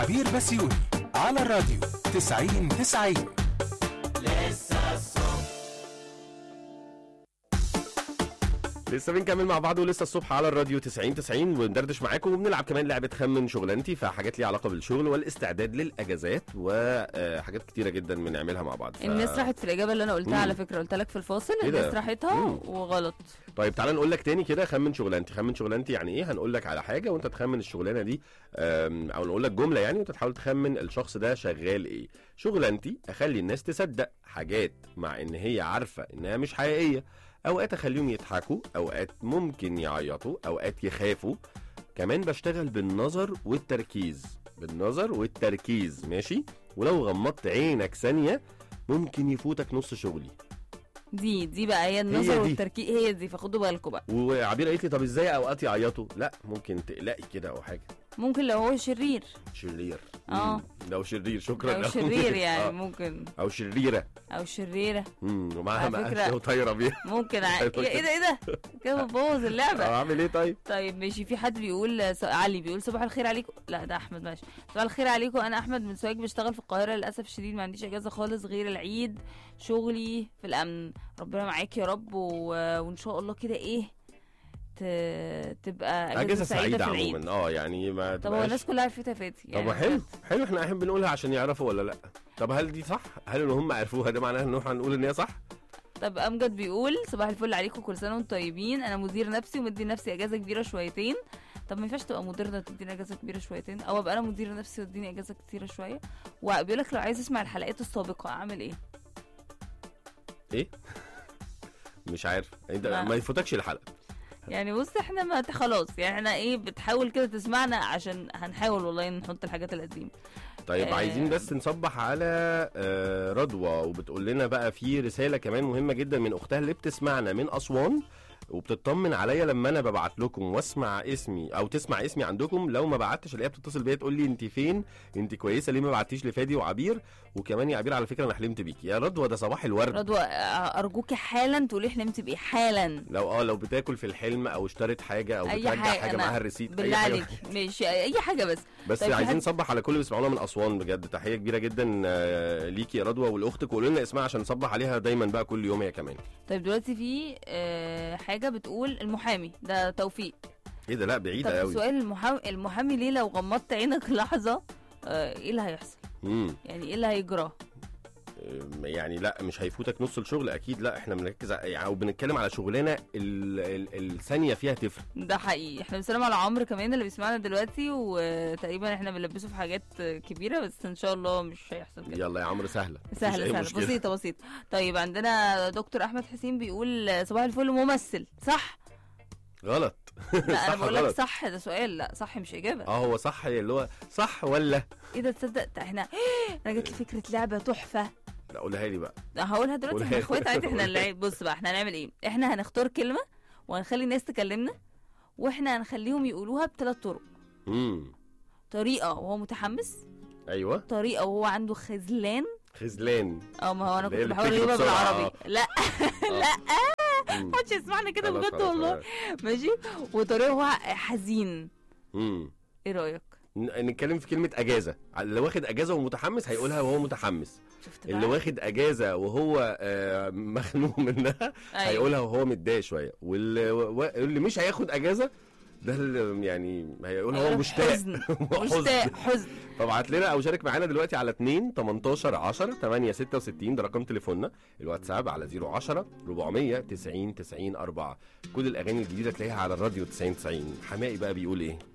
عبير بسيوني على الراديو 90 90 لسه بنكمل مع بعض ولسه الصبح على الراديو 90 90 وندردش معاكم وبنلعب كمان لعبه خمن شغلانتي فحاجات ليها علاقه بالشغل والاستعداد للاجازات وحاجات كتيره جدا بنعملها مع بعض ف... الناس راحت في الاجابه اللي انا قلتها مم. على فكره قلت لك في الفاصل إيه ده؟ الناس راحتها مم. وغلط طيب تعالى نقول لك تاني كده خمن شغلانتي خمن شغلانتي يعني ايه هنقول لك على حاجه وانت تخمن الشغلانه دي أم، او نقول لك جمله يعني وانت تحاول تخمن الشخص ده شغال ايه شغلانتي اخلي الناس تصدق حاجات مع ان هي عارفه انها مش حقيقيه اوقات اخليهم يضحكوا اوقات ممكن يعيطوا اوقات يخافوا كمان بشتغل بالنظر والتركيز بالنظر والتركيز ماشي ولو غمضت عينك ثانيه ممكن يفوتك نص شغلي دي دي بقى هي النظر دي. والتركيز هي دي فخدوا بالكم بقى وعبير قالت لي طب ازاي اوقات يعيطوا لا ممكن تقلقي كده او حاجه ممكن لو هو شرير شرير آه. مم. لو شرير شكرا او أوي. شرير يعني آه. ممكن او شريره او شريره امم ومعاها على مقاس فكرة- وطايره بيها ممكن ع... حلو ايه كده. ده ايه ده كده بتبوظ اللعبه أو اعمل ايه طيب طيب ماشي في حد بيقول س- علي بيقول صباح الخير عليكم لا ده احمد ماشي صباح الخير عليكم انا احمد من سوهاج بشتغل في القاهره للاسف الشديد ما عنديش اجازه خالص غير العيد شغلي في الامن ربنا معاك يا رب و... وان شاء الله كده ايه ت... تبقى اجازه, اجازه سعيده سعيده في العيد عموما اه يعني ما طب هو تبقاش الناس كلها عرفتها فاتي طب ما حلو حلو احنا احيانا بنقولها عشان يعرفوا ولا لا طب هل دي صح هل ان هم عرفوها ده معناها ان احنا هنقول ان هي صح طب امجد بيقول صباح الفل عليكم كل سنه وانتم طيبين انا مدير نفسي ومدي نفسي اجازه كبيره شويتين طب ما ينفعش تبقى مدير ده تديني اجازه كبيره شويتين او ابقى انا مدير نفسي وتديني اجازه كتيره شويه وبيقول لك لو عايز اسمع الحلقات السابقه اعمل ايه ايه مش عارف انت ما- ما يفوتكش الحلقه يعني بص احنا ما خلاص يعني احنا ايه بتحاول كده تسمعنا عشان هنحاول والله نحط الحاجات القديمه طيب آه. عايزين بس نصبح على آه، رضوى وبتقول لنا بقى في رساله كمان مهمه جدا من اختها اللي بتسمعنا من اسوان وبتطمن عليا لما انا ببعت لكم واسمع اسمي او تسمع اسمي عندكم لو ما بعتش الاقيها بتتصل بيا تقول لي انت فين انت كويسه ليه ما بعتيش لفادي وعبير وكمان يا عبير على فكره انا حلمت بيكي يا رضوى ده صباح الورد رضوى آه، ارجوكي حالا تقولي حلمت بايه حالا لو اه لو بتاكل في الحلم او اشترت حاجه او اي بترجع حاجه حاجه انا معاها الريسيت بالله اي حاجه عليك ماشي اي حاجه بس بس طيب في عايزين حد- نصبح على كل اللي بيسمعونا من اسوان بجد تحيه كبيره جدا آه، ليكي يا رضوى ولاختك وقولوا لنا اسمها عشان نصبح عليها دايما بقى كل يوم هي كمان طيب دلوقتي في آه، حاجه بتقول المحامي ده توفيق ايه ده لا طب بعيده قوي سؤال المحامي المحامي ليه لو غمضت عينك لحظه آه، ايه اللي هيحصل امم يعني ايه اللي هيجرى يعني لا مش هيفوتك نص الشغل اكيد لا احنا بنركز ع- يعني او بنتكلم على شغلانه ال- ال- الثانيه فيها تفرق ده حقيقي احنا بنسلم على عمرو كمان اللي بيسمعنا دلوقتي وتقريبا احنا بنلبسه في حاجات كبيره بس ان شاء الله مش هيحصل كده يلا يا عمرو سهله مفيش سهله أي سهله مشكلة. بسيطه بسيطه طيب عندنا دكتور احمد حسين بيقول صباح الفل ممثل صح غلط لا صح انا بقول لك غلط؟ صح ده سؤال لا صح مش اجابه اه هو صح اللي هو صح ولا ايه ده تصدق ده احنا انا جات لي فكره لعبه تحفه لا قولها لي بقى لا هقولها دلوقتي قولها احنا لي. اخوات عادي احنا قولها اللي بص بقى احنا هنعمل ايه احنا هنختار كلمه وهنخلي الناس تكلمنا واحنا هنخليهم يقولوها بثلاث طرق امم طريقه وهو متحمس ايوه طريقه وهو عنده خذلان خزلان اه ما هو انا اللي كنت هي اللي بحاول بتجري اجيبها بسرعة. بالعربي لا لا مم. محدش يسمعنا كده خلاص، بجد خلاص، والله خلاص. ماشي وطريقه هو حزين امم ايه رايك ن- نتكلم في كلمه اجازه اللي واخد اجازه ومتحمس هيقولها وهو متحمس شفت بقى اللي واخد اجازه وهو آه، مخنوق منها أيوة. هيقولها وهو متضايق شويه واللي و- اللي مش هياخد اجازه ده اللي يعني هيقولها هو هيقولك مشتاق حزن وحزن. مشتاق حزن فابعت لنا او شارك معانا دلوقتي على 2 18 10 8 66 ده رقم تليفوننا الواتساب على 010 490 90 4 كل الاغاني الجديده تلاقيها على الراديو 90 90 حمائي بقى بيقول ايه